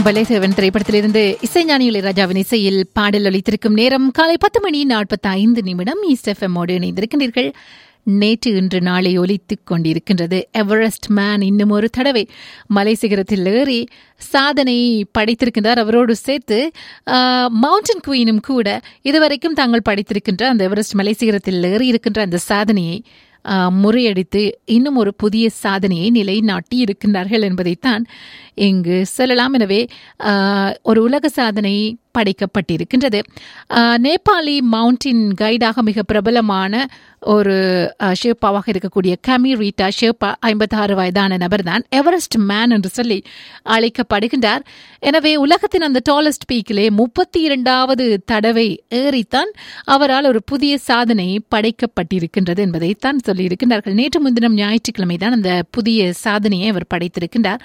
பலேசவன் திரைப்படத்திலிருந்து இசைஞானி இளையராஜாவின் இசையில் பாடல் ஒலித்திருக்கும் நேரம் காலை பத்து மணி நாற்பத்தி ஐந்து நிமிடம் ஈஸ்ட் எஃப்எம்மோடு இணைந்திருக்கின்றீர்கள் நேற்று இன்று நாளை ஒலித்துக் கொண்டிருக்கின்றது எவரெஸ்ட் மேன் இன்னும் ஒரு தடவை மலை சிகரத்தில் ஏறி சாதனை படைத்திருக்கின்றார் அவரோடு சேர்த்து மவுண்டன் குயினும் கூட இதுவரைக்கும் தாங்கள் படைத்திருக்கின்ற அந்த எவரெஸ்ட் மலை சிகரத்தில் ஏறி இருக்கின்ற அந்த சாதனையை முறியடித்து இன்னும் ஒரு புதிய சாதனையை நிலைநாட்டி இருக்கின்றார்கள் என்பதைத்தான் இங்கு சொல்லலாம் எனவே ஒரு உலக சாதனை படைக்கப்பட்டிருக்கின்றது நேபாளி மவுண்டின் கைடாக மிக பிரபலமான ஒரு ஷேப்பாவாக இருக்கக்கூடிய கமி ரீட்டா ஷேப்பா ஐம்பத்தாறு வயதான நபர் தான் எவரெஸ்ட் மேன் என்று சொல்லி அழைக்கப்படுகின்றார் எனவே உலகத்தின் அந்த டாலஸ்ட் பீக்கிலே முப்பத்தி இரண்டாவது தடவை ஏறித்தான் அவரால் ஒரு புதிய சாதனை படைக்கப்பட்டிருக்கின்றது என்பதைத்தான் சொல்லியிருக்கின்றார்கள் நேற்று முன்தினம் ஞாயிற்றுக்கிழமை தான் அந்த புதிய சாதனையை அவர் படைத்திருக்கின்றார்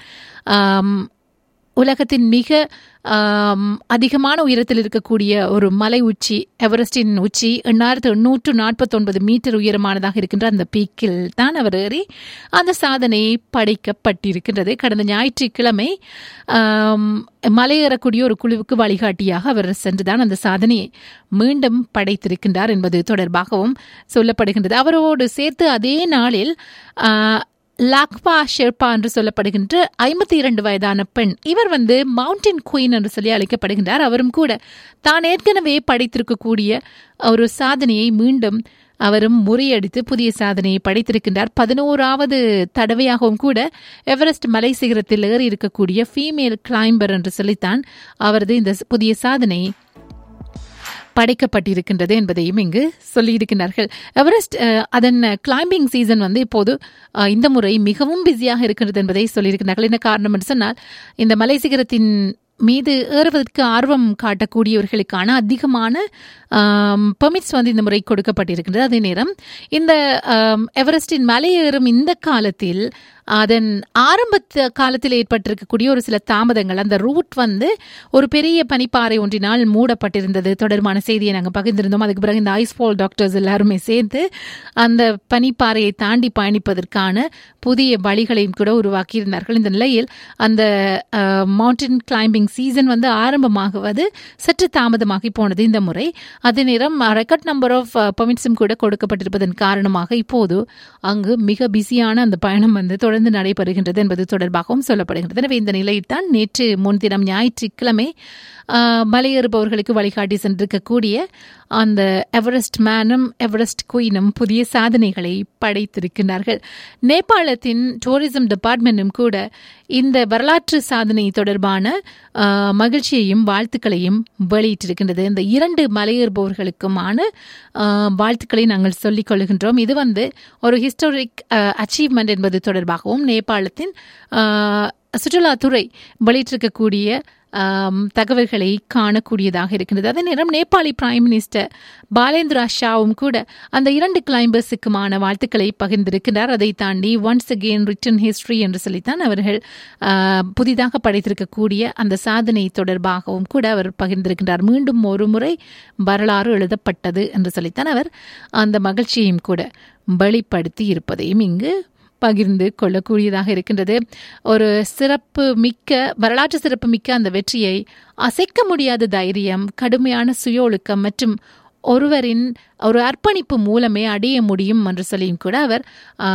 உலகத்தின் மிக அதிகமான உயரத்தில் இருக்கக்கூடிய ஒரு மலை உச்சி எவரெஸ்டின் உச்சி எண்ணாயிரத்து எண்ணூற்று நாற்பத்தொன்பது மீட்டர் உயரமானதாக இருக்கின்ற அந்த பீக்கில் தான் அவர் ஏறி அந்த சாதனை படைக்கப்பட்டிருக்கின்றது கடந்த ஞாயிற்றுக்கிழமை மலையேறக்கூடிய ஒரு குழுவுக்கு வழிகாட்டியாக அவர் சென்றுதான் அந்த சாதனையை மீண்டும் படைத்திருக்கின்றார் என்பது தொடர்பாகவும் சொல்லப்படுகின்றது அவரோடு சேர்த்து அதே நாளில் லாக்பா ஷெர்பா என்று சொல்லப்படுகின்ற ஐம்பத்தி இரண்டு வயதான பெண் இவர் வந்து மவுண்டன் குயின் என்று சொல்லி அழைக்கப்படுகின்றார் அவரும் கூட தான் ஏற்கனவே படைத்திருக்கக்கூடிய ஒரு சாதனையை மீண்டும் அவரும் முறியடித்து புதிய சாதனையை படைத்திருக்கின்றார் பதினோராவது தடவையாகவும் கூட எவரெஸ்ட் மலை சிகரத்தில் ஏறி இருக்கக்கூடிய ஃபீமேல் கிளைம்பர் என்று சொல்லித்தான் அவரது இந்த புதிய சாதனை படைக்கப்பட்டிருக்கின்றது என்பதையும் இங்கு சொல்லியிருக்கிறார்கள் எவரெஸ்ட் அதன் கிளைம்பிங் சீசன் வந்து இப்போது இந்த முறை மிகவும் பிஸியாக இருக்கின்றது என்பதை சொல்லியிருக்கிறார்கள் என்ன காரணம் என்று சொன்னால் இந்த மலை சிகரத்தின் மீது ஏறுவதற்கு ஆர்வம் காட்டக்கூடியவர்களுக்கான அதிகமான பெர்மிட்ஸ் வந்து இந்த முறை கொடுக்கப்பட்டிருக்கின்றது அதே நேரம் இந்த எவரெஸ்டின் மலையேறும் இந்த காலத்தில் அதன் ஆரம்ப காலத்தில் ஏற்பட்டிருக்கக்கூடிய ஒரு சில தாமதங்கள் அந்த ரூட் வந்து ஒரு பெரிய பனிப்பாறை ஒன்றினால் மூடப்பட்டிருந்தது தொடர்பான செய்தியை நாங்கள் பகிர்ந்திருந்தோம் அதுக்கு பிறகு இந்த ஐஸ்பால் டாக்டர்ஸ் எல்லாருமே சேர்ந்து அந்த பனிப்பாறையை தாண்டி பயணிப்பதற்கான புதிய வழிகளையும் கூட உருவாக்கியிருந்தார்கள் இந்த நிலையில் அந்த மவுண்டன் கிளைம்பிங் சீசன் வந்து ஆரம்பமாகுவது சற்று தாமதமாகி போனது இந்த முறை அதே நேரம் ரெக்கார்ட் நம்பர் ஆஃப் பெர்மிட்ஸும் கூட கொடுக்கப்பட்டிருப்பதன் காரணமாக இப்போது அங்கு மிக பிஸியான அந்த பயணம் வந்து தொடர்ந்து நடைபெறுகின்றது என்பது தொடர்பாகவும் சொல்லப்படுகின்றது எனவே இந்த நிலையில்தான் நேற்று முன்தினம் ஞாயிற்றுக்கிழமை மலையேறுபவர்களுக்கு வழிகாட்டி சென்றிருக்கக்கூடிய அந்த எவரெஸ்ட் மேனும் எவரெஸ்ட் குயினும் புதிய சாதனைகளை படைத்திருக்கிறார்கள் நேபாளத்தின் டூரிசம் டிபார்ட்மெண்ட்டும் கூட இந்த வரலாற்று சாதனை தொடர்பான மகிழ்ச்சியையும் வாழ்த்துக்களையும் வெளியிட்டிருக்கின்றது இந்த இரண்டு மலையேறுபவர்களுக்குமான வாழ்த்துக்களை நாங்கள் சொல்லிக் கொள்கின்றோம் இது வந்து ஒரு ஹிஸ்டாரிக் அச்சீவ்மெண்ட் என்பது தொடர்பாகவும் நேபாளத்தின் சுற்றுலாத்துறை வெளியிட்டிருக்கக்கூடிய தகவல்களை காணக்கூடியதாக இருக்கின்றது அதே நேரம் நேபாளி பிரைம் மினிஸ்டர் பாலேந்திரா ஷாவும் கூட அந்த இரண்டு கிளைம்பர்ஸுக்குமான வாழ்த்துக்களை பகிர்ந்திருக்கிறார் அதை தாண்டி ஒன்ஸ் அகெயின் ரிட்டன் ஹிஸ்டரி என்று சொல்லித்தான் அவர்கள் புதிதாக படைத்திருக்கக்கூடிய அந்த சாதனை தொடர்பாகவும் கூட அவர் பகிர்ந்திருக்கின்றார் மீண்டும் ஒரு முறை வரலாறு எழுதப்பட்டது என்று சொல்லித்தான் அவர் அந்த மகிழ்ச்சியையும் கூட வெளிப்படுத்தி இருப்பதையும் இங்கு பகிர்ந்து கொள்ளக்கூடியதாக இருக்கின்றது ஒரு சிறப்பு மிக்க வரலாற்று சிறப்பு மிக்க அந்த வெற்றியை அசைக்க முடியாத தைரியம் கடுமையான சுய ஒழுக்கம் மற்றும் ஒருவரின் ஒரு அர்ப்பணிப்பு மூலமே அடைய முடியும் என்று சொல்லியும் கூட அவர்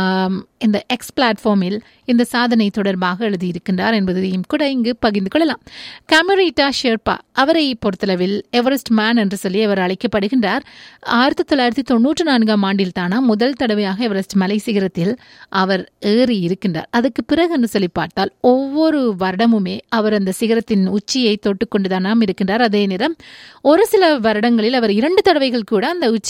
இந்த எக்ஸ் பிளாட்ஃபார்மில் இந்த சாதனை தொடர்பாக எழுதியிருக்கின்றார் என்பதையும் கூட இங்கு பகிர்ந்து கொள்ளலாம் கேமரீட்டா ஷெர்பா அவரை பொறுத்தளவில் எவரெஸ்ட் மேன் என்று சொல்லி அவர் அழைக்கப்படுகின்றார் ஆயிரத்தி தொள்ளாயிரத்தி தொன்னூற்றி நான்காம் ஆண்டில் தானா முதல் தடவையாக எவரெஸ்ட் மலை சிகரத்தில் அவர் ஏறி இருக்கின்றார் அதுக்கு பிறகு என்று சொல்லி பார்த்தால் ஒவ்வொரு வருடமுமே அவர் அந்த சிகரத்தின் உச்சியை தொட்டுக்கொண்டுதானாம் இருக்கின்றார் அதே நேரம் ஒரு சில வருடங்களில் அவர் இரண்டு தடவைகள் கூட அந்த உச்சி